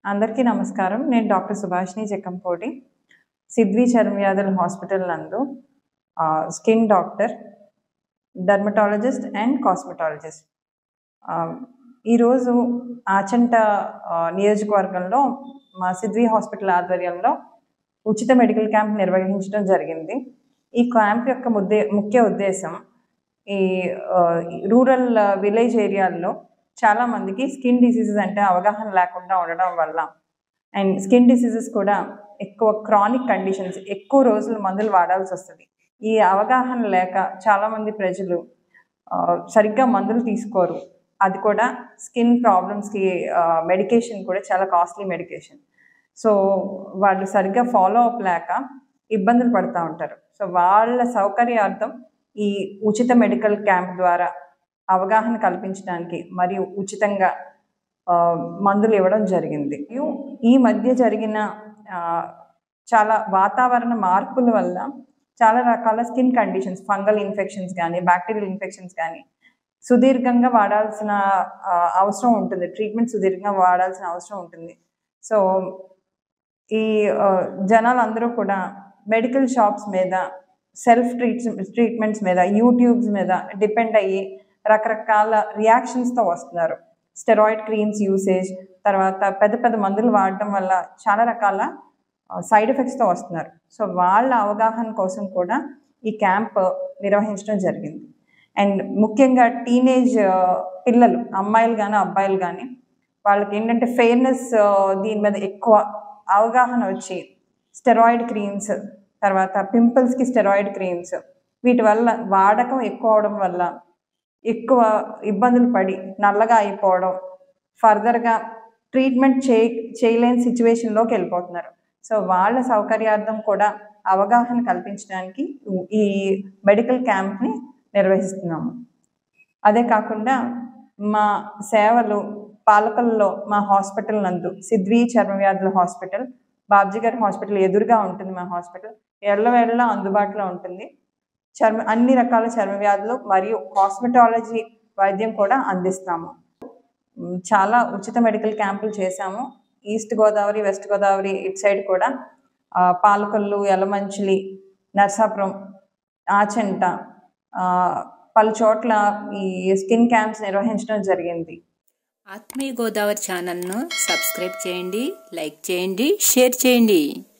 అందరికీ నమస్కారం నేను డాక్టర్ సుభాషిణి చెక్కంపోటి సిద్వి చర్మ వ్యాధుల హాస్పిటల్ నందు ఆ, skin doctor dermatologist and cosmetologist ఆ, ఈరోజు ఆచంట ఆ, నియోజకవర్గంలో మా సిద్వి హాస్పిటల్ ఆధ్వర్యంలో ఉచిత మెడికల్ క్యాంప్ నిర్వహించడం జరిగింది ఈ క్యాంప్ యొక్క ముద్దే ముఖ్య ఉద్దేశం ఈ ఆ, రూరల్ ఆ, విలేజ్ ఏరియాల్లో చాలా మందికి స్కిన్ డిసీజెస్ అంటే అవగాహన లేకుండా ఉండడం వల్ల అండ్ స్కిన్ డిసీజెస్ కూడా ఎక్కువ క్రానిక్ కండిషన్స్ ఎక్కువ రోజులు మందులు వాడాల్సి వస్తుంది ఈ అవగాహన లేక చాలామంది ప్రజలు ఆ, సరిగ్గా మందులు తీసుకోరు అది కూడా స్కిన్ ప్రాబ్లమ్స్కి మెడికేషన్ కూడా చాలా కాస్ట్లీ మెడికేషన్ సో వాళ్ళు సరిగ్గా ఫాలో అప్ లేక ఇబ్బందులు పడుతూ ఉంటారు సో వాళ్ళ సౌకర్యార్థం ఈ ఉచిత మెడికల్ క్యాంప్ ద్వారా అవగాహన కల్పించడానికి మరియు ఉచితంగా ఆ, మందులు ఇవ్వడం జరిగింది మరియు ఈ మధ్య జరిగిన ఆ, చాలా వాతావరణ మార్పుల వల్ల చాలా రకాల స్కిన్ కండిషన్స్ ఫంగల్ ఇన్ఫెక్షన్స్ కానీ బ్యాక్టీరియల్ ఇన్ఫెక్షన్స్ కానీ సుదీర్ఘంగా వాడాల్సిన ఆ, అవసరం ఉంటుంది ట్రీట్మెంట్ సుదీర్ఘంగా వాడాల్సిన అవసరం ఉంటుంది సో ఈ ఆ, జనాలందరూ కూడా మెడికల్ షాప్స్ మీద సెల్ఫ్ ట్రీట్ ట్రీట్మెంట్స్ మీద యూట్యూబ్స్ మీద డిపెండ్ అయ్యి రకరకాల రియాక్షన్స్తో వస్తున్నారు స్టెరాయిడ్ క్రీమ్స్ యూసేజ్ తర్వాత పెద్ద పెద్ద మందులు వాడటం వల్ల చాలా రకాల సైడ్ ఎఫెక్ట్స్తో వస్తున్నారు సో వాళ్ళ అవగాహన కోసం కూడా ఈ క్యాంప్ నిర్వహించడం జరిగింది అండ్ ముఖ్యంగా టీనేజ్ పిల్లలు అమ్మాయిలు కానీ అబ్బాయిలు కానీ వాళ్ళకి ఏంటంటే ఫెయిర్నెస్ దీని మీద ఎక్కువ అవగాహన వచ్చి స్టెరాయిడ్ క్రీమ్స్ తర్వాత పింపుల్స్కి స్టెరాయిడ్ క్రీమ్స్ వీటి వల్ల వాడకం ఎక్కువ అవడం వల్ల ఎక్కువ ఇబ్బందులు పడి నల్లగా అయిపోవడం ఫర్దర్గా ట్రీట్మెంట్ చే చేయలేని సిచ్యువేషన్లోకి వెళ్ళిపోతున్నారు సో వాళ్ళ సౌకర్యార్థం కూడా అవగాహన కల్పించడానికి ఈ మెడికల్ క్యాంప్ని నిర్వహిస్తున్నాము అదే కాకుండా మా సేవలు పాలకల్లో మా హాస్పిటల్ నందు సిద్వి చర్మ వ్యాధుల హాస్పిటల్ బాబ్జీ గారి హాస్పిటల్ ఎదురుగా ఉంటుంది మా హాస్పిటల్ ఎల్లవేళ అందుబాటులో ఉంటుంది చర్మ అన్ని రకాల చర్మ వ్యాధులు మరియు కాస్మెటాలజీ వైద్యం కూడా అందిస్తాము మ్, చాలా ఉచిత మెడికల్ క్యాంపులు చేశాము ఈస్ట్ గోదావరి వెస్ట్ గోదావరి ఇటు సైడ్ కూడా ఆ, పాలకొల్లు యలమంచిలి నర్సాపురం ఆచంట ఆ, పలు చోట్ల ఈ స్కిన్ క్యాంప్స్ నిర్వహించడం జరిగింది ఆత్మీయ గోదావరి ఛానల్ను సబ్స్క్రైబ్ చేయండి లైక్ చేయండి షేర్ చేయండి